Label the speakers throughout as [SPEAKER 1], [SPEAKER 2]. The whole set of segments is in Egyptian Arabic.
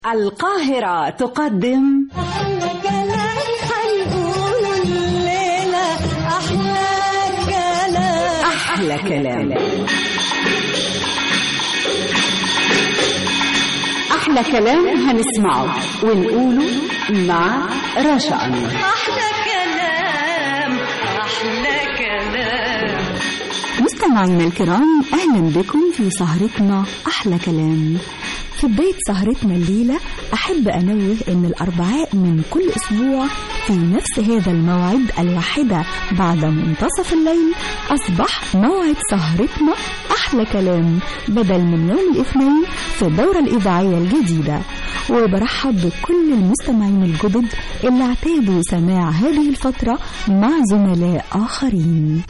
[SPEAKER 1] القاهرة تقدم
[SPEAKER 2] أحلى كلام هنقوله الليلة أحلى كلام
[SPEAKER 1] أحلى كلام أحلى كلام هنسمعه ونقوله مع رشا أنور
[SPEAKER 2] أحلى كلام أحلى كلام
[SPEAKER 3] مستمعينا الكرام أهلا بكم في سهرتنا أحلى كلام في بداية سهرتنا الليلة أحب أنوه أن الأربعاء من كل أسبوع في نفس هذا الموعد الواحدة بعد منتصف الليل أصبح موعد سهرتنا أحلى كلام بدل من يوم الاثنين في الدورة الإذاعية الجديدة وبرحب بكل المستمعين الجدد اللي اعتادوا سماع هذه الفترة مع زملاء آخرين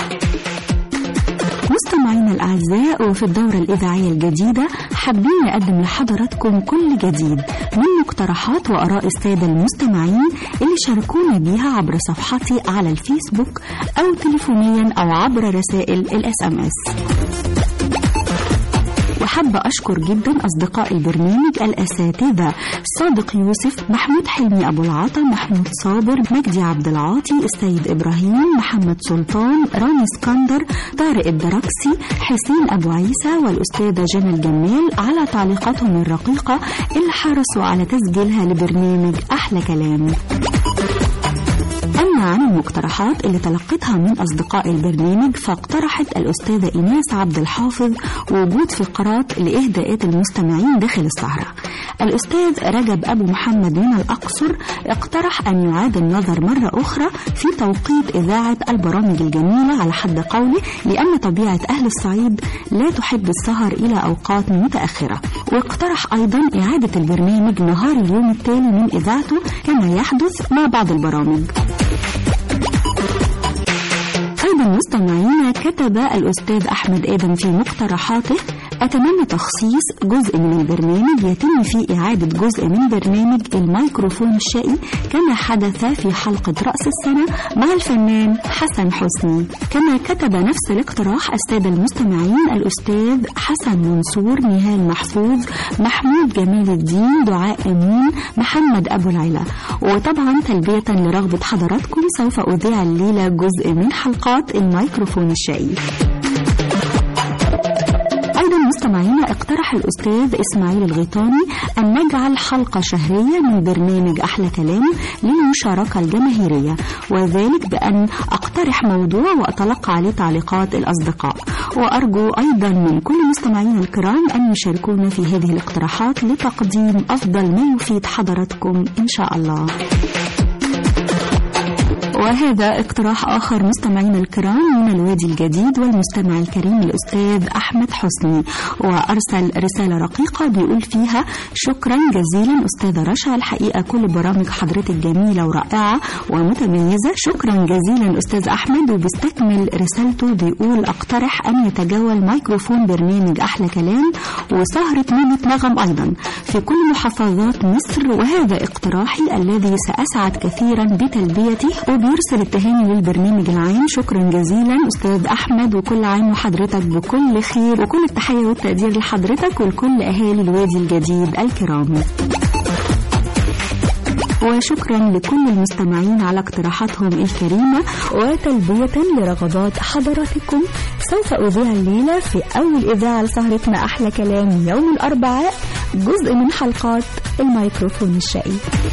[SPEAKER 3] مستمعينا الأعزاء وفي الدورة الإذاعية الجديدة حابين نقدم لحضراتكم كل جديد من مقترحات وآراء السادة المستمعين اللي شاركونا بيها عبر صفحتي على الفيسبوك أو تليفونيا أو عبر رسائل الاس ام اس وحابة أشكر جدا أصدقاء البرنامج الأساتذة صادق يوسف محمود حلمي أبو العطا محمود صابر مجدي عبد العاطي السيد إبراهيم محمد سلطان رامي اسكندر طارق الدركسي حسين أبو عيسى والأستاذة جنى الجمال على تعليقاتهم الرقيقة اللي حرصوا على تسجيلها لبرنامج أحلى كلام أما عن المقترحات اللي تلقيتها من أصدقاء البرنامج فاقترحت الأستاذة إيناس عبد الحافظ وجود فقرات لإهداءات المستمعين داخل السهرة الأستاذ رجب أبو محمد من الأقصر اقترح أن يعاد النظر مرة أخرى في توقيت إذاعة البرامج الجميلة على حد قوله لأن طبيعة أهل الصعيد لا تحب السهر إلى أوقات متأخرة واقترح أيضا إعادة البرنامج نهار اليوم التالي من إذاعته كما يحدث مع بعض البرامج أيضا مستمعينا كتب الأستاذ أحمد آدم في مقترحاته أتمنى تخصيص جزء من البرنامج يتم فيه إعادة جزء من برنامج الميكروفون الشقي كما حدث في حلقة رأس السنة مع الفنان حسن حسني كما كتب نفس الاقتراح السادة المستمعين الأستاذ حسن منصور نهال محفوظ محمود جمال الدين دعاء أمين محمد أبو العلا وطبعا تلبية لرغبة حضراتكم سوف أذيع الليلة جزء من حلقات الميكروفون الشقي أيضا مستمعينا اقترح الأستاذ إسماعيل الغيطاني أن نجعل حلقة شهرية من برنامج أحلى كلام للمشاركة الجماهيرية وذلك بأن أقترح موضوع وأتلقى عليه تعليقات الأصدقاء وأرجو أيضا من كل مستمعينا الكرام أن يشاركونا في هذه الاقتراحات لتقديم أفضل ما يفيد حضراتكم إن شاء الله وهذا اقتراح آخر مستمعينا الكرام من الوادي الجديد والمستمع الكريم الأستاذ أحمد حسني وأرسل رسالة رقيقة بيقول فيها شكرا جزيلا أستاذة رشا الحقيقة كل برامج حضرتك جميلة ورائعة ومتميزة شكرا جزيلا أستاذ أحمد وبيستكمل رسالته بيقول أقترح أن يتجول ميكروفون برنامج أحلى كلام وسهرة ميمة نغم أيضا في كل محافظات مصر وهذا اقتراحي الذي سأسعد كثيرا بتلبيته وبيرسل التهاني للبرنامج العام شكرا جزيلا أستاذ أحمد وكل عام وحضرتك بكل خير وكل التحية والتقدير لحضرتك ولكل أهالي الوادي الجديد الكرام وشكرا لكل المستمعين على اقتراحاتهم الكريمة وتلبية لرغبات حضراتكم سوف أذيع الليلة في أول إذاعة لسهرتنا أحلى كلام يوم الأربعاء جزء من حلقات الميكروفون الشقي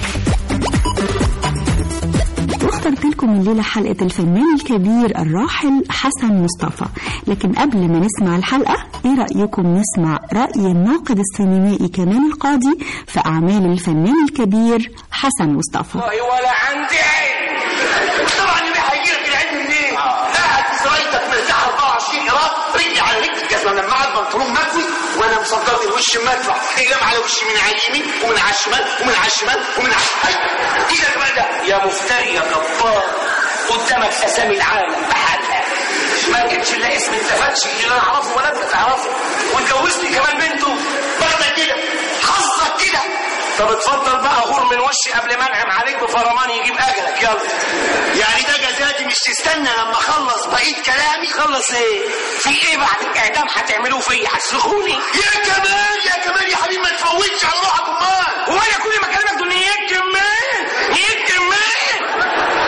[SPEAKER 3] واخترت لكم الليلة حلقة الفنان الكبير الراحل حسن مصطفى لكن قبل ما نسمع الحلقة ايه رأيكم نسمع رأي الناقد السينمائي كمان القاضي في أعمال الفنان الكبير حسن مصطفى
[SPEAKER 4] والله ولا عندي علم طبعا اللي هيجيلك العلم منين؟ قاعد في سرايتك مرتاح 24 قراء رجلي على رجلي الجزمه ملمعه البنطلون مكوي وانا مصدر الوش المدفع اقلام على وشي من على اليمين ومن على الشمال ومن على الشمال ومن على الشمال ايدك بقى ده يا مفتري يا جبار قدامك اسامي العالم بحالها ما جبتش الا اسم التفتش اللي انا اعرفه ولا انت تعرفه واتجوزتني كمان بنته برضك كده حظك كده
[SPEAKER 5] طب اتفضل بقى غور من وشي قبل ما انعم عليك بفرمان يجيب اجلك يلا
[SPEAKER 4] يعني ده جزاتي مش تستنى لما اخلص بقيه كلامي
[SPEAKER 5] خلص ايه في ايه بعد الاعدام هتعملوه فيا هتسلخوني
[SPEAKER 4] يا كمال يا كمال يا حبيبي ما تفوتش على روحك امال
[SPEAKER 5] هو انا كل ما اكلمك تقول لي ايه كمان ايه كمان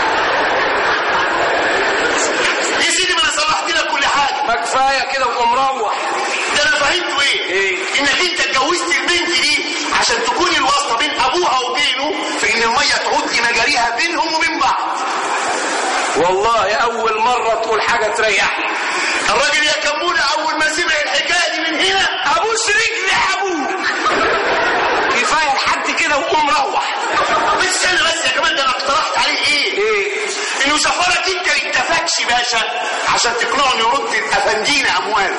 [SPEAKER 4] يا سيدي ما انا صلحت لك كل حاجه
[SPEAKER 5] ما كفايه كده وقوم مروح
[SPEAKER 4] ده انا فهمت ايه؟
[SPEAKER 5] إيه؟
[SPEAKER 4] انك انت اتجوزت البنت دي عشان تكون الواسطه بين ابوها وبينه في ان الميه تعود لمجاريها بينهم وبين بعض
[SPEAKER 5] والله اول مره تقول حاجه تريحني
[SPEAKER 4] الراجل يا كمونه اول ما سمع الحكايه دي من هنا
[SPEAKER 5] ابوس رجلي ابوك كفايه لحد كده وقوم روح
[SPEAKER 4] بس استنى بس يا كمال ده انا اقترحت عليه ايه؟
[SPEAKER 5] ايه
[SPEAKER 4] انه سفرك انت للتفاكش باشا عشان تقنعه انه يرد الافندينا امواله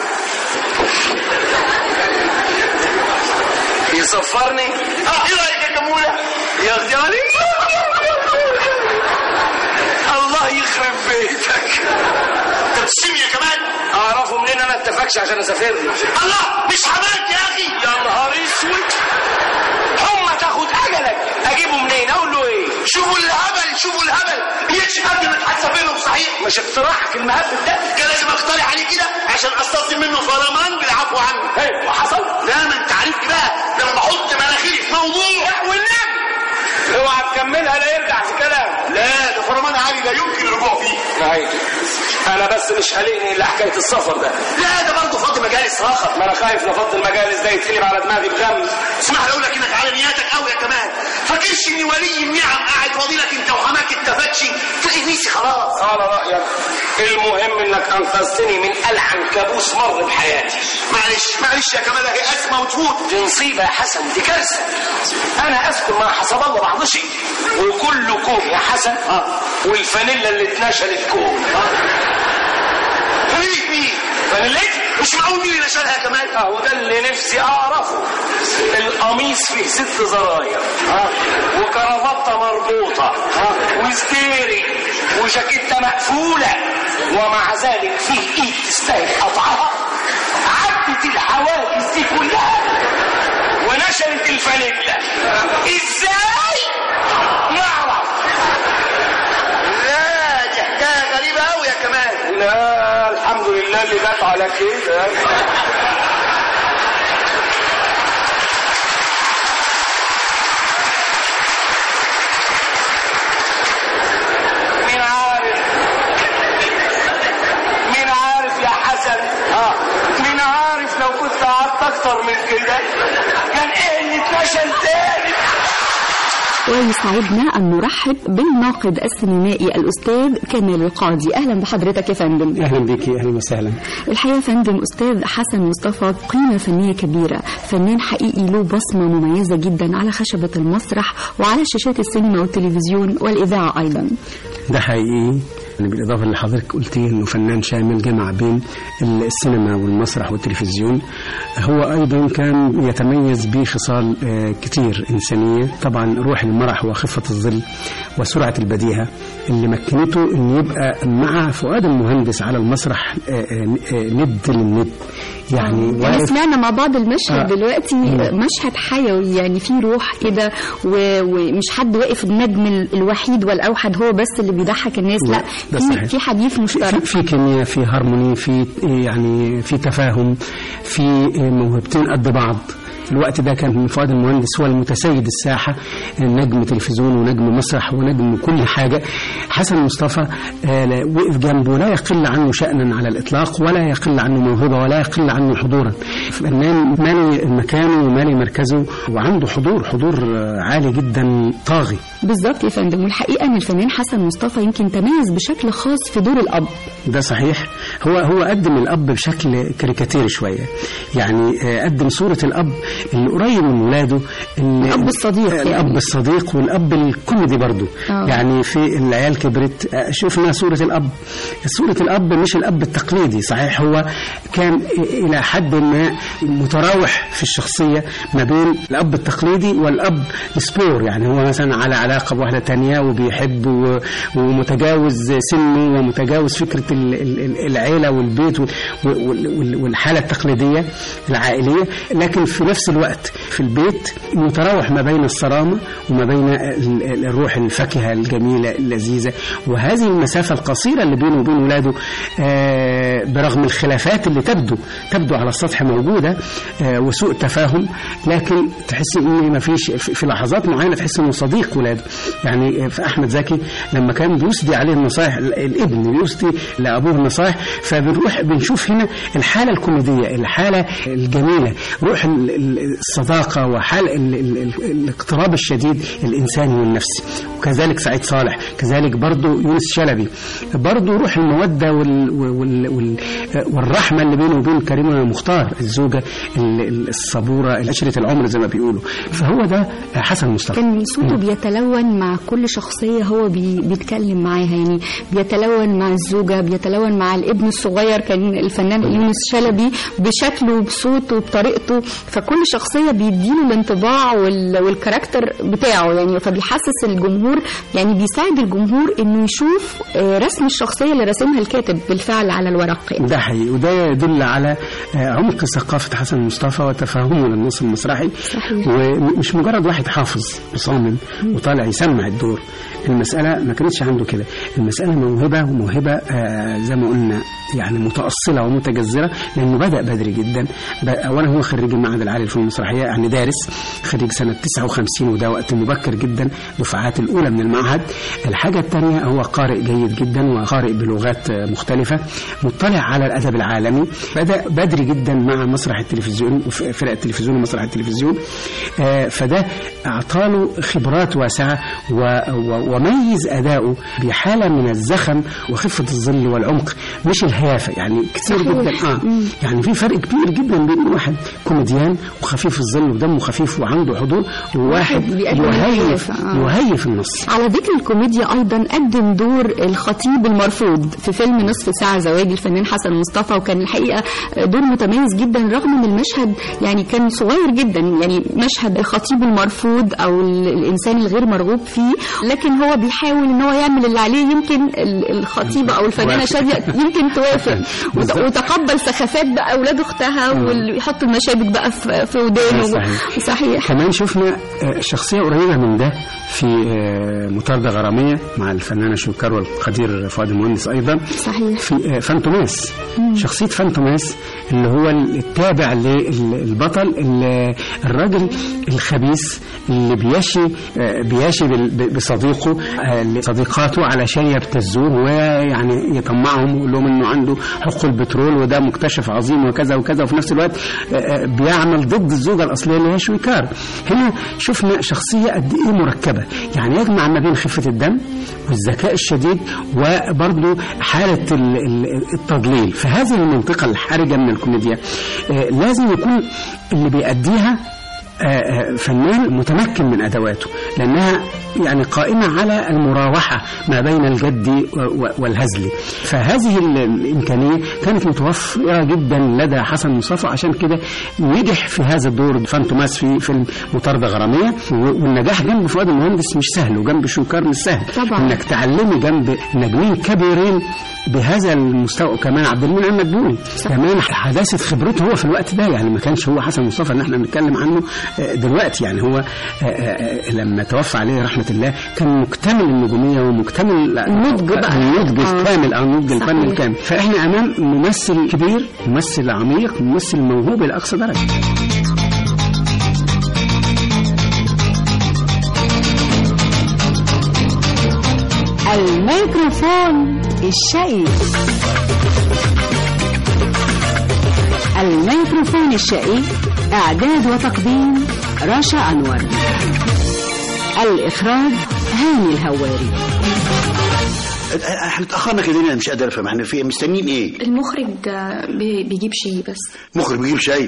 [SPEAKER 5] يصفرني
[SPEAKER 4] اه ايه رايك يا كمونه؟
[SPEAKER 5] ياخدي علي الله يخرب بيتك
[SPEAKER 4] انت بتشتمني يا كمال؟
[SPEAKER 5] اعرفه منين انا اتفقش عشان اسافر له
[SPEAKER 4] الله مش حماك يا اخي
[SPEAKER 5] يا نهار اسود حمى تاخد اجلك اجيبه منين اقول له ايه
[SPEAKER 4] شوفوا الهبل شوفوا الهبل يجي قبل ما تحسبينهم صحيح
[SPEAKER 5] مش اقتراحك المهبب ده
[SPEAKER 4] كان لازم اقترح عليه كده عشان استخدم منه فرمان بالعفو عنه
[SPEAKER 5] ايه وحصل
[SPEAKER 4] لا ما انت عارف بقى لما احط مناخيري في موضوع
[SPEAKER 5] والنبي اوعى تكملها لا يرجع في كلام
[SPEAKER 4] لا ده فرمان عالي لا يمكن الرجوع فيه
[SPEAKER 5] نهايته انا بس مش قلقني الا حكايه السفر ده
[SPEAKER 4] لا ده برضه فاضي مجالس اخر
[SPEAKER 5] ما انا خايف نفض المجالس ده يتقلب على دماغي بغم
[SPEAKER 4] اسمح لي اقول لك انك على نياتك قوي يا كمان فاكرش ان ولي النعم قاعد فاضي لك انت وحماك التفتشي تلاقي نسي خلاص
[SPEAKER 5] على رايك المهم انك انقذتني من العن كابوس مر بحياتي
[SPEAKER 4] معلش معلش يا كمال هي ازمه وتفوت
[SPEAKER 5] دي نصيبه يا حسن دي كارثه انا اسكن مع حسب الله بعض شيء وكل كوم يا حسن والفانيلا اللي اتنشلت كوم
[SPEAKER 4] خليك مين
[SPEAKER 5] فانيلتي
[SPEAKER 4] مش معقول مين اللي شالها يا كمال
[SPEAKER 5] اهو ده اللي نفسي اعرفه القميص فيه ست زراير وكرافته مربوطه وستيري وجاكيته مقفوله ومع ذلك فيه ايد تستاهل قطعها عدت الحواجز دي كلها ونشرت الفانيلا ازاي نعرف
[SPEAKER 4] لا دي حكايه غريبه قوي يا كمال
[SPEAKER 5] لا الحمد لله اللي جت على كده مين عارف مين عارف يا حسن اه مين عارف لو كنت قعدت اكتر من كده كان ايه اللي اتنشل تاني
[SPEAKER 3] ويسعدنا أن نرحب بالناقد السينمائي الأستاذ كمال القاضي أهلا بحضرتك يا فندم
[SPEAKER 6] اهلا بك اهلا وسهلا
[SPEAKER 3] الحقيقة يا فندم أستاذ حسن مصطفى قيمة فنية كبيرة فنان حقيقي له بصمة مميزة جدا على خشبة المسرح وعلى شاشات السينما والتلفزيون والإذاعة أيضا
[SPEAKER 6] ده حقيقي يعني بالإضافة اللي حضرتك قلتيه إنه فنان شامل جمع بين السينما والمسرح والتلفزيون هو أيضا كان يتميز بخصال آه، كتير إنسانية طبعا روح المرح وخفة الظل وسرعة البديهة اللي مكنته إنه يبقى مع فؤاد المهندس على المسرح آه، آه، آه، ند للند يعني
[SPEAKER 3] يعني
[SPEAKER 6] واقف
[SPEAKER 3] سمعنا مع بعض المشهد
[SPEAKER 6] آه.
[SPEAKER 3] دلوقتي مشهد حيوي يعني فيه روح كده و- ومش حد واقف النجم ال- الوحيد والأوحد هو بس اللي بيضحك الناس
[SPEAKER 6] لا،
[SPEAKER 3] لا
[SPEAKER 6] ده
[SPEAKER 3] في
[SPEAKER 6] صحيح.
[SPEAKER 3] في حديث
[SPEAKER 6] في,
[SPEAKER 3] مشترك
[SPEAKER 6] في كيمياء في هارموني في يعني في تفاهم في موهبتين قد بعض الوقت ده كان فؤاد المهندس هو المتسيد الساحة نجم تلفزيون ونجم مسرح ونجم كل حاجة حسن مصطفى آه، لا- وقف جنبه لا يقل عنه شأنا على الإطلاق ولا يقل عنه موهبة ولا يقل عنه حضورا فنان مالي مكانه ومالي مركزه وعنده حضور حضور آه، عالي جدا طاغي
[SPEAKER 3] بالظبط يا فندم والحقيقة أن الفنان حسن مصطفى يمكن تميز بشكل خاص في دور الأب
[SPEAKER 6] ده صحيح هو هو قدم الاب بشكل كاريكاتيري شويه يعني آه، قدم صوره الاب اللي قريب من ولاده اللي
[SPEAKER 3] الأب الصديق
[SPEAKER 6] آه،
[SPEAKER 3] يعني.
[SPEAKER 6] الاب الصديق والاب الكوميدي برضه
[SPEAKER 3] آه.
[SPEAKER 6] يعني في العيال كبرت آه، شفنا صوره الاب صوره الاب مش الاب التقليدي صحيح هو كان الى حد ما متراوح في الشخصيه ما بين الاب التقليدي والاب سبور يعني هو مثلا على علاقه بواحده تانية وبيحب و- ومتجاوز سنه ومتجاوز فكره ال- ال- ال- العيله والبيت وال- وال- وال- والحاله التقليديه العائليه لكن في نفس نفس الوقت في البيت متراوح ما بين الصرامة وما بين ال- ال- الروح الفاكهة الجميلة اللذيذة وهذه المسافة القصيرة اللي بينه وبين ولاده آه، برغم الخلافات اللي تبدو تبدو على السطح موجودة آه، وسوء تفاهم لكن تحس ان ما فيش في في لحظات معينة تحس انه صديق ولاده يعني في احمد زكي لما كان بيسدي عليه النصائح ال- الابن بيسدي لابوه النصائح فبنروح بنشوف هنا الحالة الكوميدية الحالة الجميلة روح ال- ال- الصداقة وحال ال- ال- ال- الاقتراب الشديد الإنساني والنفسي وكذلك سعيد صالح كذلك برضو يونس شلبي برضو روح المودة وال وال وال والرحمة اللي بينه وبين كريمة مختار الزوجة ال- ال- الصبورة عشرة العمر زي ما بيقولوا فهو ده حسن مصطفى
[SPEAKER 3] كان صوته بيتلون مع كل شخصية هو بي بيتكلم معاها يعني بيتلون مع الزوجة بيتلون مع الابن الصغير كان الفنان يونس شلبي بشكله وبصوته وبطريقته فكل شخصية بيديله الانطباع وال والكاركتر بتاعه يعني فبيحسس الجمهور يعني بيساعد الجمهور انه يشوف آه، رسم الشخصية اللي رسمها الكاتب بالفعل على الورق يعني.
[SPEAKER 6] ده حقيقي وده يدل على آه، عمق ثقافة حسن مصطفى وتفهمه للنص المسرحي
[SPEAKER 3] صحيح.
[SPEAKER 6] ومش مجرد واحد حافظ وصامم وطالع يسمع الدور المسألة ما كانتش عنده كده المسألة موهبة وموهبة آه، زي ما قلنا يعني متأصلة ومتجذرة لأنه بدأ بدري جدا ب- أولا هو خريج المعهد العالي للفنون المسرحية يعني دارس خريج سنة 59 وده وقت مبكر جدا دفعات الأولى من المعهد الحاجة الثانية هو قارئ جيد جدا وقارئ بلغات آه، مختلفة مطلع على الأدب العالمي بدأ بدري جدا مع مسرح التلفزيون وفرق التلفزيون ومسرح التلفزيون آه، فده أعطاله خبرات واسعة و- و- وميز أداؤه بحالة من الزخم وخفة الظل والعمق مش الهيافة يعني كتير
[SPEAKER 3] صحيح.
[SPEAKER 6] جدا آه يعني في فرق كبير جدا بين واحد كوميديان وخفيف الظل ودمه خفيف وعنده حضور وواحد
[SPEAKER 3] واحد بيقدم
[SPEAKER 6] يهيف
[SPEAKER 3] الهيافة، آه.
[SPEAKER 6] يهيف النص
[SPEAKER 3] على ذكر الكوميديا ايضا قدم دور الخطيب المرفوض في فيلم نصف ساعه زواج الفنان حسن مصطفى وكان الحقيقه دور متميز جدا رغم ان المشهد يعني كان صغير جدا يعني مشهد الخطيب المرفوض او ال- الانسان الغير مرغوب فيه لكن هو بيحاول ان هو يعمل اللي عليه يمكن ال- الخطيبه او الفنانه
[SPEAKER 6] وافق.
[SPEAKER 3] شاديه يمكن توافق وت-
[SPEAKER 6] بالظبط.
[SPEAKER 3] وتقبل سخافات بقى اولاد اختها واللي يحط المشابك بقى في في ودانه
[SPEAKER 6] صحيح.
[SPEAKER 3] صحيح
[SPEAKER 6] كمان شفنا آه، شخصية قريبة من ده في آه، مطاردة غرامية مع الفنانة شوكار والقدير فؤاد المهندس أيضا
[SPEAKER 3] صحيح
[SPEAKER 6] في آه، فانتوماس شخصية فانتوماس اللي هو التابع للبطل ال- الراجل الخبيث اللي بيشي آه، بيشي بال- ب- بصديقه آه، لصديقاته علشان يبتزوه ويعني يطمعهم ويقول لهم انه عنده حق البترول وده مكتشف عظيم وكذا وكذا وفي نفس الوقت آه، آه، بيعمل ضد الزوجة الأصلية اللي هي شويكار هنا شفنا شخصية قد إيه مركبة يعني يجمع ما بين خفة الدم والذكاء الشديد وبرضه حالة ال- ال- التضليل في هذه المنطقة الحرجة من الكوميديا آه، لازم يكون اللي بيأديها آه، آه، فنان متمكن من ادواته لانها يعني قائمه على المراوحه ما بين الجد و- و- والهزل فهذه ال- الامكانيه كانت متوفره جدا لدى حسن مصطفى عشان كده نجح في هذا الدور فانتوماس في فيلم مطارده غراميه و- والنجاح جنب فؤاد المهندس مش سهل وجنب شوكار مش سهل
[SPEAKER 3] طبعاً.
[SPEAKER 6] انك تعلمي جنب نجمين كبيرين بهذا المستوى كمان عبد المنعم مدبولي كمان حداثه خبرته هو في الوقت ده يعني ما كانش هو حسن مصطفى اللي احنا بنتكلم عنه آه، دلوقتي يعني هو آه، آه، لما توفى عليه رحمه الله كان مكتمل النجوميه ومكتمل
[SPEAKER 3] النضج بقى.
[SPEAKER 6] النضج
[SPEAKER 3] آه.
[SPEAKER 6] الكامل او النضج الفني
[SPEAKER 3] صحيح.
[SPEAKER 6] الكامل فاحنا امام ممثل كبير ممثل عميق ممثل موهوب لاقصى درجه
[SPEAKER 1] الميكروفون الشقي الميكروفون الشقي إعداد وتقديم رشا أنور الإخراج هاني الهواري
[SPEAKER 4] احنا اتاخرنا كده ليه؟ انا مش قادر افهم احنا في مستنيين ايه
[SPEAKER 7] المخرج آه، بي- بيجيب شيء بس
[SPEAKER 4] مخرج بيجيب شاي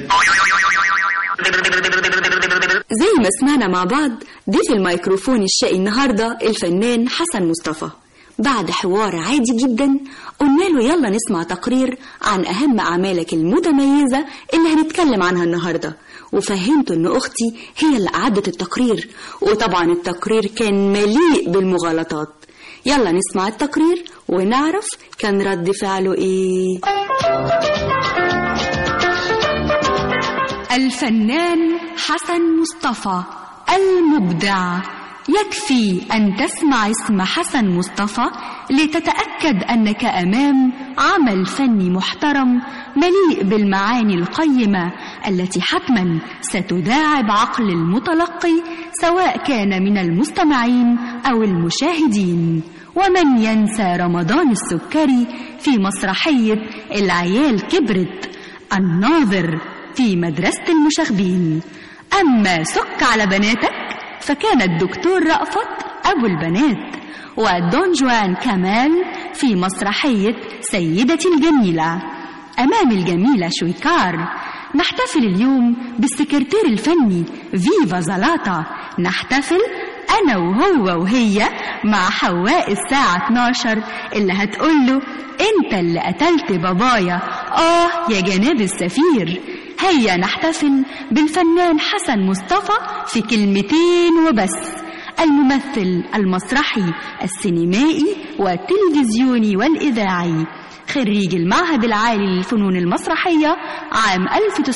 [SPEAKER 3] زي ما سمعنا مع بعض ضيف الميكروفون الشقي النهارده الفنان حسن مصطفى بعد حوار عادي جدا قلنا له يلا نسمع تقرير عن أهم أعمالك المتميزة اللي هنتكلم عنها النهاردة وفهمته إن أختي هي اللي أعدت التقرير وطبعا التقرير كان مليء بالمغالطات يلا نسمع التقرير ونعرف كان رد فعله إيه الفنان حسن مصطفى المبدع يكفي أن تسمع اسم حسن مصطفى لتتأكد أنك أمام عمل فني محترم مليء بالمعاني القيمة التي حتما ستداعب عقل المتلقي سواء كان من المستمعين أو المشاهدين ومن ينسى رمضان السكري في مسرحية العيال كبرت الناظر في مدرسة المشاغبين أما سك على بناتك فكان الدكتور رأفت أبو البنات ودون جوان كمال في مسرحية سيدتي الجميلة أمام الجميلة شويكار نحتفل اليوم بالسكرتير الفني فيفا زلاطة نحتفل أنا وهو وهي مع حواء الساعة 12 اللي هتقوله أنت اللي قتلت بابايا آه يا جناب السفير هيا نحتفل بالفنان حسن مصطفى في كلمتين وبس الممثل المسرحي السينمائي والتلفزيوني والإذاعي خريج المعهد العالي للفنون المسرحية عام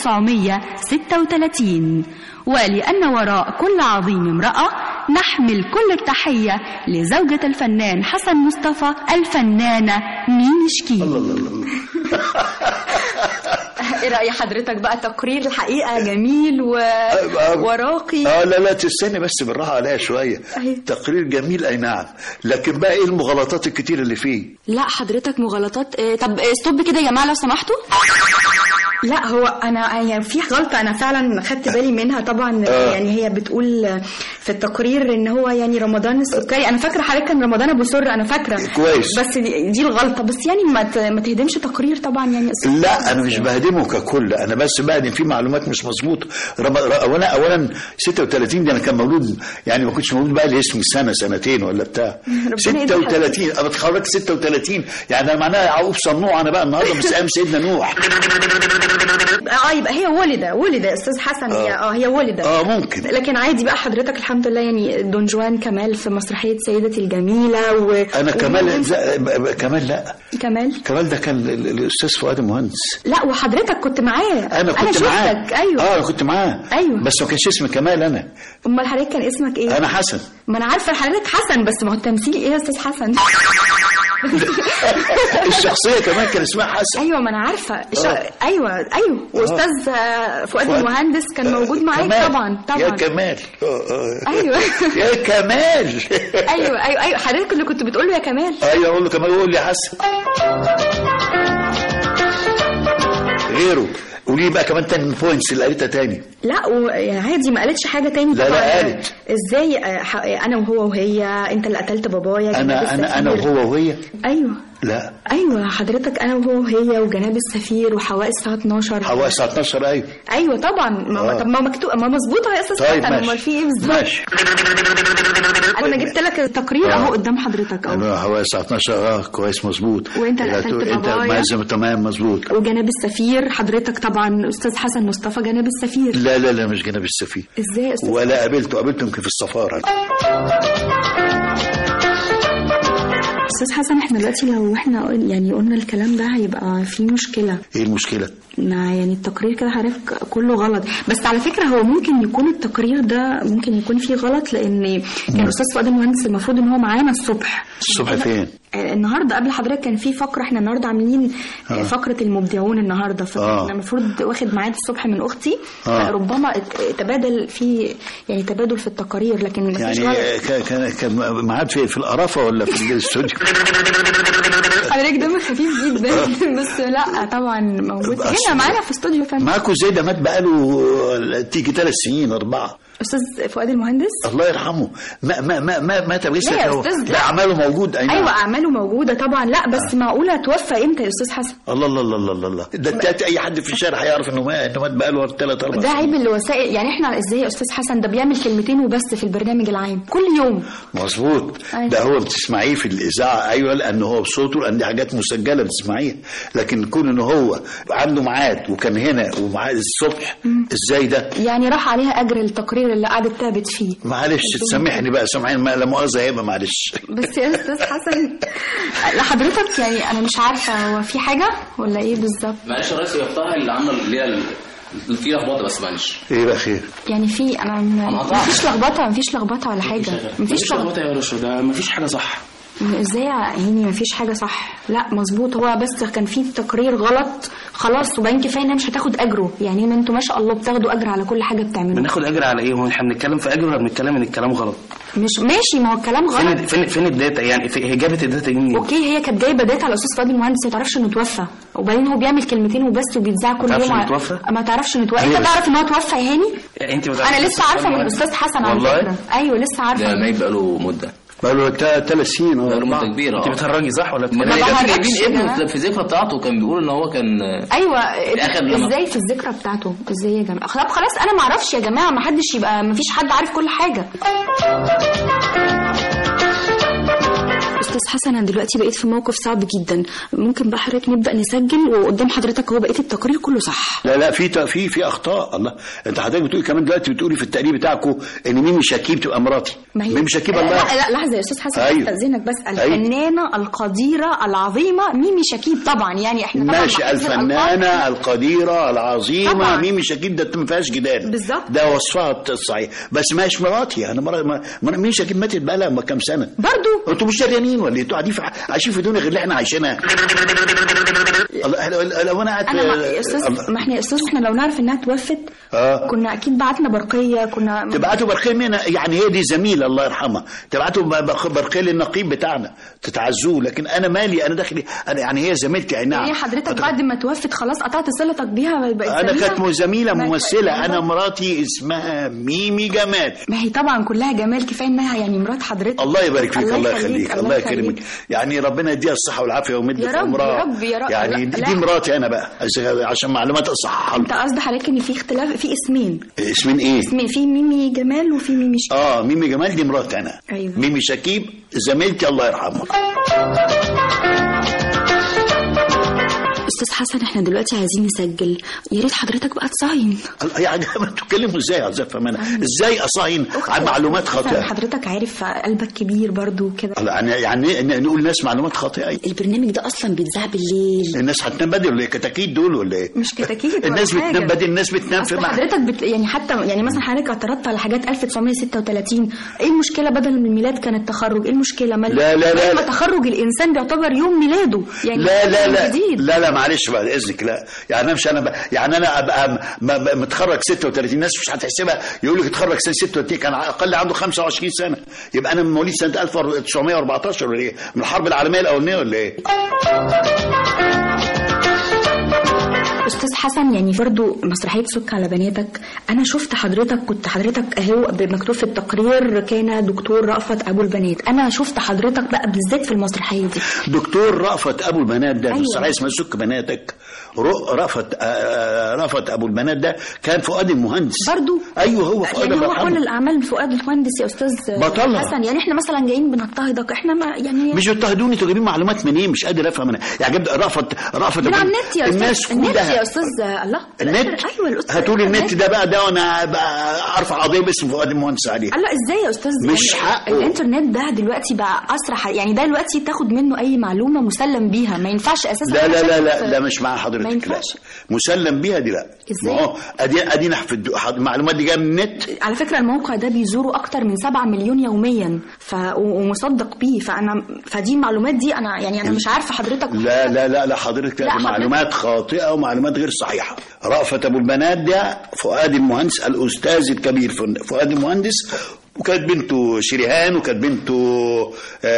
[SPEAKER 3] 1936 ولأن وراء كل عظيم امرأة نحمل كل التحية لزوجة الفنان حسن مصطفى الفنانة مين شكيل ايه رأي حضرتك بقى تقرير الحقيقة جميل و... وراقي
[SPEAKER 8] اه لا لا تستني بس بالراحه عليها شويه
[SPEAKER 3] أيوة.
[SPEAKER 8] تقرير جميل اي نعم لكن بقى ايه المغالطات الكتير اللي فيه
[SPEAKER 3] لا حضرتك مغالطات إيه طب إيه ستوب كده يا جماعه لو سمحتوا لا هو انا يعني في غلطه انا فعلا خدت بالي منها طبعا
[SPEAKER 8] آه.
[SPEAKER 3] يعني هي بتقول في التقرير ان هو يعني رمضان السكري انا فاكره حضرتك كان رمضان ابو سر انا فاكره
[SPEAKER 8] كويس.
[SPEAKER 3] بس دي, دي الغلطه بس يعني ما ت- ما تهدمش تقرير طبعا يعني
[SPEAKER 8] لا انا مش بهدمه ككل انا بس بهدم فيه معلومات مش مظبوطه رب- ر- اولا اولا 36 دي انا كان مولود يعني ما كنتش مولود بقى لي اسمي سنه سنتين ولا بتاع
[SPEAKER 3] ربنا يديك
[SPEAKER 8] 36 انا اتخرجت 36 يعني انا معناها يعقوب صنوع انا بقى النهارده مش ايام سيدنا نوح
[SPEAKER 3] اه يبقى هي ولد ولد يا استاذ حسن هي اه هي ولدت
[SPEAKER 8] اه ممكن
[SPEAKER 3] لكن عادي بقى حضرتك الحمد لله يعني دون جوان كمال في مسرحيه سيدتي الجميله و
[SPEAKER 8] انا كمال لا ب- ب- كمال لا
[SPEAKER 3] كمال
[SPEAKER 8] كمال ده كان ال- ال- الاستاذ فؤاد المهندس
[SPEAKER 3] لا وحضرتك كنت معاه
[SPEAKER 8] انا كنت معاه
[SPEAKER 3] شفتك ايوه
[SPEAKER 8] اه انا كنت معاه
[SPEAKER 3] أيوة.
[SPEAKER 8] بس ما كانش اسمي كمال انا
[SPEAKER 3] امال حضرتك كان اسمك ايه
[SPEAKER 8] انا حسن
[SPEAKER 3] ما انا عارفه حضرتك حسن بس ما هو التمثيل ايه يا استاذ حسن
[SPEAKER 8] الشخصيه كمان كان اسمها حسن
[SPEAKER 3] ايوه ما انا عارفه الش...
[SPEAKER 8] آه.
[SPEAKER 3] ايوه ايوه واستاذ آه، فؤاد
[SPEAKER 8] فؤاد.
[SPEAKER 3] المهندس كان موجود معاك
[SPEAKER 8] كمال.
[SPEAKER 3] طبعا طبعا
[SPEAKER 8] يا كمال آه، آه.
[SPEAKER 3] ايوه
[SPEAKER 8] يا كمال
[SPEAKER 3] ايوه ايوه ايوه حضرتك اللي كنت بتقول له يا كمال
[SPEAKER 8] ايوه اقول له كمال قول لي يا حسن غيره قولي لي بقى كمان تاني بوينتس اللي قالتها تاني
[SPEAKER 3] لا و... يعني عادي ما قالتش حاجه تاني
[SPEAKER 8] لا، لا،
[SPEAKER 3] طبعا
[SPEAKER 8] قالت.
[SPEAKER 3] ازاي آه، ح- انا وهو وهي انت اللي قتلت بابايا جناب
[SPEAKER 8] انا انا انا
[SPEAKER 3] السفير.
[SPEAKER 8] وهو وهي
[SPEAKER 3] ايوه
[SPEAKER 8] لا
[SPEAKER 3] ايوه حضرتك انا وهو وهي وجناب السفير وحواء الساعه 12
[SPEAKER 8] حواء الساعه 12 ايوه
[SPEAKER 3] ايوه طبعا ما
[SPEAKER 8] آه.
[SPEAKER 3] طب ما مكتوب ما مظبوطه يا استاذ
[SPEAKER 8] طيب
[SPEAKER 3] حسن
[SPEAKER 8] ماشي
[SPEAKER 3] امال في ايه بالظبط
[SPEAKER 8] ماشي
[SPEAKER 3] انا جبت لك التقرير
[SPEAKER 8] آه.
[SPEAKER 3] اهو قدام حضرتك اهو
[SPEAKER 8] انا حواء الساعه 12 اه كويس مظبوط
[SPEAKER 3] وأنت اللي
[SPEAKER 8] لا
[SPEAKER 3] قتلت
[SPEAKER 8] تقول- انت
[SPEAKER 3] بابايا.
[SPEAKER 8] مازم تمام مظبوط
[SPEAKER 3] وجناب السفير حضرتك طبعا استاذ حسن مصطفى جناب السفير
[SPEAKER 8] لا لا لا مش جناب السفير
[SPEAKER 3] ازاي يا استاذ
[SPEAKER 8] ولا قابلته قابلته يمكن في السفاره
[SPEAKER 3] استاذ حسن احنا دلوقتي لو احنا قل- يعني قلنا الكلام ده هيبقى في مشكله
[SPEAKER 8] ايه المشكله
[SPEAKER 3] ما يعني التقرير كده حضرتك كله غلط بس على فكره هو ممكن يكون التقرير ده ممكن يكون فيه غلط لان كان الاستاذ فؤاد المهندس المفروض ان هو معانا الصبح
[SPEAKER 8] الصبح فين
[SPEAKER 3] آه، النهارده قبل حضرتك كان في فقره احنا النهارده عاملين آه.
[SPEAKER 8] آه.
[SPEAKER 3] فقره المبدعون النهارده فكان
[SPEAKER 8] آه.
[SPEAKER 3] المفروض واخد ميعاد الصبح من اختي
[SPEAKER 8] آه.
[SPEAKER 3] ربما ات- تبادل في يعني تبادل في التقارير لكن ما فيش
[SPEAKER 8] يعني
[SPEAKER 3] غلط
[SPEAKER 8] كان كان كان معاد في في القرافه ولا في الاستوديو
[SPEAKER 3] حضرتك دمك خفيف جدا بس لا طبعا موجود
[SPEAKER 8] بس-
[SPEAKER 3] هنا معانا في استوديو فن
[SPEAKER 8] معاكم زي ده مات بقاله تيجي ثلاث سنين اربعه
[SPEAKER 3] استاذ فؤاد المهندس
[SPEAKER 8] الله يرحمه ما ما ما ما مات لسه
[SPEAKER 3] لا يا
[SPEAKER 8] هو-
[SPEAKER 3] أستاذ،
[SPEAKER 8] لا
[SPEAKER 3] لا.
[SPEAKER 8] اعماله موجود اي نعم.
[SPEAKER 3] ايوه اعماله موجوده طبعا لا بس معقوله توفى امتى يا استاذ حسن
[SPEAKER 8] الله الله الله الله الله الله ده انت اي حد في الشارع هيعرف انه مات انه مات بقاله ثلاث اربع
[SPEAKER 3] ده
[SPEAKER 8] سنين.
[SPEAKER 3] عيب الوسائل يعني احنا ازاي يا استاذ حسن ده بيعمل كلمتين وبس في البرنامج العام كل يوم
[SPEAKER 8] مظبوط
[SPEAKER 3] أيوة.
[SPEAKER 8] ده هو بتسمعيه في الاذاعه ايوه لان هو بصوته لان دي حاجات مسجله بتسمعيها لكن كون ان هو عنده ميعاد وكان هنا وميعاد الصبح ازاي ده
[SPEAKER 3] يعني راح عليها اجر التقرير اللي قعدت تعبت فيه
[SPEAKER 8] معلش تسامحني بقى سامحيني ما- لا مؤاخذه هيبقى معلش
[SPEAKER 3] بس يا استاذ حسن لحضرتك يعني انا مش عارفه هو في حاجه ولا ايه بالظبط
[SPEAKER 9] معلش يا ريس هي بتاعها اللي عامله اللي هي ال- في لخبطه بس معلش
[SPEAKER 8] ايه بقى خير
[SPEAKER 7] يعني في انا م-
[SPEAKER 9] قطعت.
[SPEAKER 7] مفيش لخبطه مفيش لخبطه ولا حاجه مفيش لخبطه
[SPEAKER 9] لخبطه يا رشا ده مفيش حاجه صح
[SPEAKER 7] ازاي يا عيني مفيش حاجه صح لا مظبوط هو بس كان في تقرير غلط خلاص وبعدين كفايه انها مش هتاخد اجره يعني ان انتوا ما شاء الله بتاخدوا اجر على كل حاجه بتعملوها
[SPEAKER 5] بناخد اجر على ايه هو احنا بنتكلم في اجر ولا بنتكلم ان الكلام غلط
[SPEAKER 7] مش ماشي ما هو الكلام
[SPEAKER 5] فين
[SPEAKER 7] غلط
[SPEAKER 5] فين فين الداتا يعني في هي جابت الداتا دي منين
[SPEAKER 7] اوكي هي كانت جايبه داتا على استاذ فؤاد المهندس ما تعرفش انه توفى وبعدين هو بيعمل كلمتين وبس وبيتذاع كل
[SPEAKER 5] تعرفش
[SPEAKER 7] يوم
[SPEAKER 5] إنه
[SPEAKER 7] ع-
[SPEAKER 5] توفى؟
[SPEAKER 7] ما تعرفش انه توفى
[SPEAKER 5] هي
[SPEAKER 7] انت
[SPEAKER 5] بس-
[SPEAKER 7] تعرف ان هو توفى يا هاني
[SPEAKER 5] انت ما
[SPEAKER 7] انا
[SPEAKER 5] تعرفيش
[SPEAKER 7] لسه عارفه من
[SPEAKER 5] الكلام
[SPEAKER 7] الاستاذ حسن على
[SPEAKER 5] والله؟
[SPEAKER 7] فكره ايوه لسه عارفه
[SPEAKER 9] ده ميت بقاله مده
[SPEAKER 8] بقى له ثلاث سنين ولا
[SPEAKER 9] بقاله
[SPEAKER 8] أربعة.
[SPEAKER 9] مده كبيره
[SPEAKER 5] انت
[SPEAKER 9] اه
[SPEAKER 5] بتهرجي صح ولا
[SPEAKER 9] ما
[SPEAKER 5] بتتكلمي
[SPEAKER 7] ما
[SPEAKER 9] كان
[SPEAKER 7] بهرجش
[SPEAKER 9] جايبين
[SPEAKER 7] يا
[SPEAKER 9] ابنه
[SPEAKER 7] جماعة.
[SPEAKER 9] في الذكرى بتاعته كان بيقول ان هو كان
[SPEAKER 7] ايوه
[SPEAKER 9] آخر لما-
[SPEAKER 7] ازاي في الذكرى بتاعته ازاي يا جماعه طب خلاص انا ما اعرفش يا جماعه ما حدش يبقى ما فيش حد عارف كل حاجه استاذ حسن انا دلوقتي بقيت في موقف صعب جدا ممكن بقى حضرتك نبدا نسجل وقدام حضرتك هو بقيت التقرير كله صح
[SPEAKER 8] لا لا في ت- في في اخطاء الله انت حضرتك بتقولي كمان دلوقتي بتقولي في التقرير بتاعكم ان ميمي شكيب تبقى مراتي
[SPEAKER 7] ما هي
[SPEAKER 8] ميمي شكيب
[SPEAKER 7] لا
[SPEAKER 8] الله
[SPEAKER 7] لا, لا لحظه يا استاذ حسن
[SPEAKER 8] أيوة.
[SPEAKER 7] استاذنك بس
[SPEAKER 8] أيوة.
[SPEAKER 7] الفنانه القديره العظيمه ميمي شكيب طبعا يعني احنا طبعا
[SPEAKER 8] ماشي
[SPEAKER 7] بحفظ الألقاب.
[SPEAKER 8] الفنانة القديرة العظيمة
[SPEAKER 7] طبعا.
[SPEAKER 8] ميمي شكيب ده ما فيهاش جدال
[SPEAKER 7] بالظبط.
[SPEAKER 8] ده وصفها الصحيح بس ماش مراتي انا مرة ما ما- ميمي شكيب ماتت بقى لها كام سنة
[SPEAKER 7] برضو
[SPEAKER 8] انتوا مش دريانين ولا إيه؟ انتوا قاعدين في عايشين في دنيا غير اللي احنا عايشينها الله لو- لو انا قاعد
[SPEAKER 7] انا ما يا استاذ
[SPEAKER 8] الله.
[SPEAKER 7] ما احنا يا استاذ احنا لو نعرف انها توفت
[SPEAKER 8] اه
[SPEAKER 7] كنا اكيد بعتنا برقيه كنا
[SPEAKER 8] تبعتوا برقيه من يعني هي دي زميله الله يرحمها تبعتوا ب- بخ- برقيه للنقيب بتاعنا تتعزوه لكن انا مالي انا داخلي انا يعني هي زميلتي اي نعم
[SPEAKER 7] هي حضرتك بعد ما توفت خلاص قطعت صلتك بيها بقت
[SPEAKER 8] انا
[SPEAKER 7] زميلة؟
[SPEAKER 8] كانت زميله
[SPEAKER 7] ما-
[SPEAKER 8] ممثله انا مراتي اسمها ميمي جمال
[SPEAKER 7] ما هي طبعا كلها جمال كفايه انها يعني مرات حضرتك
[SPEAKER 8] الله يبارك فيك الله يخليك الله يكرمك يعني ربنا يديها الصحه والعافيه ويمد
[SPEAKER 7] يا
[SPEAKER 8] في
[SPEAKER 7] رب،
[SPEAKER 8] عمرها
[SPEAKER 7] يا رب، يا رب.
[SPEAKER 8] يعني
[SPEAKER 7] لا،
[SPEAKER 8] دي,
[SPEAKER 7] لا.
[SPEAKER 8] دي مراتي انا بقى عشان- عشان معلومات اصححها
[SPEAKER 7] انت قصد حضرتك ان في اختلاف في اسمين
[SPEAKER 8] اسمين ايه
[SPEAKER 7] اسمين في ميمي جمال وفي ميمي ش...
[SPEAKER 8] اه ميمي جمال دي مراتي انا
[SPEAKER 7] أيوة.
[SPEAKER 8] ميمي شكيب زميلتي الله يرحمها
[SPEAKER 7] استاذ حسن احنا دلوقتي عايزين نسجل يا ريت حضرتك بقى تصاين
[SPEAKER 8] يعني ما بتتكلموا ازاي يا عزيز فهمان ازاي اصاين عن معلومات خاطئه
[SPEAKER 7] حضرتك عارف قلبك كبير برضو كده
[SPEAKER 8] يعني يعني ن- نقول ناس معلومات خاطئه
[SPEAKER 7] البرنامج ده اصلا بيتذاع بالليل
[SPEAKER 8] الناس هتنام بدري ولا إيه؟ كتاكيت دول ولا ايه
[SPEAKER 7] مش كتاكيت ولا
[SPEAKER 8] الناس
[SPEAKER 7] حاجة.
[SPEAKER 8] بتنام بدري الناس بتنام في
[SPEAKER 7] أصل
[SPEAKER 8] مع...
[SPEAKER 7] حضرتك بت... يعني حتى يعني مثلا حضرتك اعترضت على حاجات 1936 ايه المشكله بدل من الميلاد كان التخرج ايه المشكله ما
[SPEAKER 8] لا، لا، لا،
[SPEAKER 7] ما
[SPEAKER 8] لا.
[SPEAKER 7] تخرج الانسان بيعتبر يوم ميلاده يعني
[SPEAKER 8] لا لا لا
[SPEAKER 7] جديد.
[SPEAKER 8] لا لا معلش بعد اذنك لا يعني انا مش انا ب... يعني انا ابقى م... م... متخرج 36 الناس مش هتحسبها يقول لك اتخرج سنه 36 كان اقل عنده 25 سنه يبقى انا من مواليد سنه 1914 ولا ايه من الحرب العالميه الاولانيه ولا ايه
[SPEAKER 7] استاذ حسن يعني برضو مسرحيه سك على بناتك انا شفت حضرتك كنت حضرتك اهو مكتوب في التقرير كان دكتور رأفت ابو البنات انا شفت حضرتك بقى بالذات في المسرحيه دي
[SPEAKER 8] دكتور رأفت ابو البنات ده
[SPEAKER 7] أيوة.
[SPEAKER 8] أيوة. مسرحيه اسمها سك بناتك رو- رأفت آه، رأفت ابو البنات ده كان فؤاد المهندس
[SPEAKER 7] برضو
[SPEAKER 8] ايوه هو فؤاد
[SPEAKER 7] يعني
[SPEAKER 8] الله
[SPEAKER 7] هو
[SPEAKER 8] يرحمه.
[SPEAKER 7] كل الاعمال فؤاد المهندس يا استاذ
[SPEAKER 8] بطلها.
[SPEAKER 7] حسن يعني احنا مثلا جايين بنضطهدك احنا ما يعني
[SPEAKER 8] مش بتهدوني تجيبين معلومات منين مش قادر افهم انا يعني جد رأفت رأفت
[SPEAKER 7] من
[SPEAKER 8] أبو-
[SPEAKER 7] على النت يا
[SPEAKER 8] الناس
[SPEAKER 7] استاذ النت
[SPEAKER 8] كلها
[SPEAKER 7] يا استاذ الله
[SPEAKER 8] النت
[SPEAKER 7] ايوه الاستاذ
[SPEAKER 8] هاتولي النت ده بقى ده وانا بقى ارفع قضيه باسم فؤاد المهندس عليه
[SPEAKER 7] الله ازاي يا استاذ
[SPEAKER 8] مش
[SPEAKER 7] يعني
[SPEAKER 8] حقه.
[SPEAKER 7] الانترنت ده دلوقتي بقى اسرع ح- يعني ده دلوقتي تاخد منه اي معلومه مسلم بيها ما ينفعش اساسا
[SPEAKER 8] لا لا لا
[SPEAKER 7] عشان
[SPEAKER 8] لا
[SPEAKER 7] في-
[SPEAKER 8] لا مش مع
[SPEAKER 7] ما
[SPEAKER 8] حضرتك لا
[SPEAKER 7] ينفعش
[SPEAKER 8] مسلم بيها دي لا
[SPEAKER 7] إزاي؟
[SPEAKER 8] ما هو ادي ادينا في الد- حض- المعلومات دي جايه من النت
[SPEAKER 7] على فكره الموقع ده بيزوره اكتر من 7 مليون يوميا ف... و- ومصدق بيه فانا فدي المعلومات دي انا يعني انا مش عارفه حضرتك
[SPEAKER 8] لا لا لا لا حضرتك
[SPEAKER 7] لا،
[SPEAKER 8] لا
[SPEAKER 7] حضرتك-
[SPEAKER 8] معلومات خاطئه ومعلومات غير صحيحه رأفت ابو البنات ده فؤاد المهندس الاستاذ الكبير ف- فؤاد المهندس وكانت بنته شريهان وكانت بنته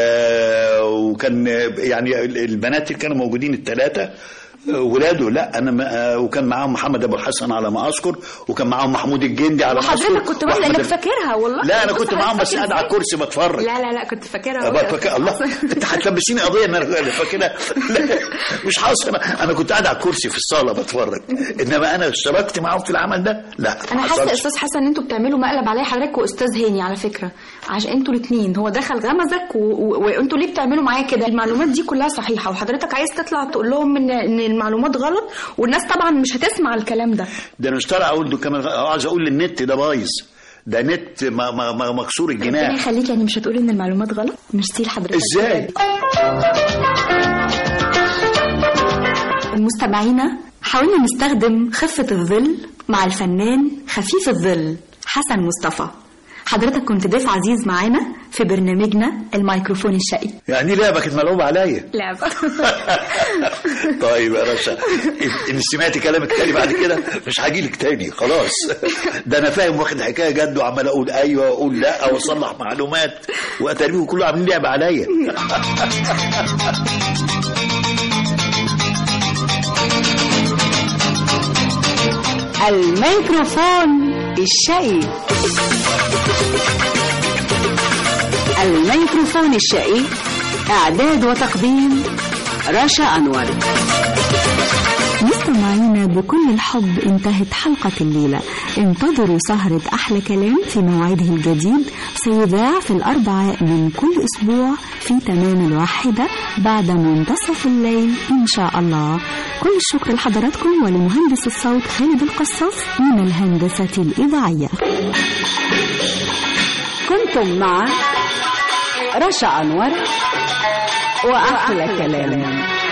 [SPEAKER 8] آه وكان يعني البنات اللي كانوا موجودين الثلاثه ولاده لا انا ما آه، وكان معاهم محمد ابو الحسن على ما اذكر وكان معاهم محمود الجندي على ما اذكر
[SPEAKER 7] وحضرتك كنت بقى
[SPEAKER 8] وأحمد
[SPEAKER 7] لانك
[SPEAKER 8] ال-
[SPEAKER 7] فاكرها والله
[SPEAKER 8] لا انا
[SPEAKER 7] بص
[SPEAKER 8] كنت
[SPEAKER 7] حضرتك
[SPEAKER 8] معاهم بس
[SPEAKER 7] فاكر
[SPEAKER 8] قاعد على
[SPEAKER 7] إزاي؟
[SPEAKER 8] الكرسي بتفرج
[SPEAKER 7] لا لا لا كنت فاكرها
[SPEAKER 8] أبقى فاكر الله انت هتلبسيني قضيه ان انا فاكرها لا، مش حاصل انا انا كنت قاعد على الكرسي في الصاله بتفرج انما انا اشتركت معاهم في العمل ده لا
[SPEAKER 7] انا
[SPEAKER 8] ما
[SPEAKER 7] حاسه يا
[SPEAKER 8] حصلش.
[SPEAKER 7] استاذ حسن ان انتوا بتعملوا مقلب عليا حضرتك واستاذ هاني على فكره عشان انتوا الاثنين هو دخل غمزك و- و- وانتوا ليه بتعملوا معايا كده المعلومات دي كلها صحيحه وحضرتك عايز تطلع تقول لهم ان ان المعلومات غلط والناس طبعا مش هتسمع الكلام ده
[SPEAKER 8] ده انا مش طالع اقول ده كمان عايز اقول النت ده بايظ ده نت ما ما ما مكسور
[SPEAKER 7] ربنا
[SPEAKER 8] الجناح
[SPEAKER 7] يخليك يعني مش هتقولي ان المعلومات غلط ميرسي لحضرتك
[SPEAKER 8] ازاي
[SPEAKER 7] المستمعين حاولنا نستخدم خفة الظل مع الفنان خفيف الظل حسن مصطفى حضرتك كنت ضيف عزيز معانا في برنامجنا الميكروفون الشقي
[SPEAKER 8] يعني لعبة كانت ملعوبة عليا
[SPEAKER 7] لعبة
[SPEAKER 8] طيب يا رشا إن- ان سمعت كلامك تاني بعد كده مش هجيلك تاني خلاص ده انا فاهم واخد حكايه جد وعمال اقول ايوه واقول لا واصلح معلومات واتاريهم كله عاملين لعبه عليا
[SPEAKER 1] الميكروفون الشقي الميكروفون الشقي إعداد وتقديم رشا أنور
[SPEAKER 3] مستمعينا بكل الحب انتهت حلقة الليلة انتظروا سهرة أحلى كلام في موعده الجديد سيذاع في الأربعاء من كل أسبوع في تمام الواحدة بعد منتصف الليل إن شاء الله كل الشكر لحضراتكم ولمهندس الصوت خالد القصاص من الهندسة الإذاعية
[SPEAKER 1] كنتم مع رشا أنور وأحلى كلام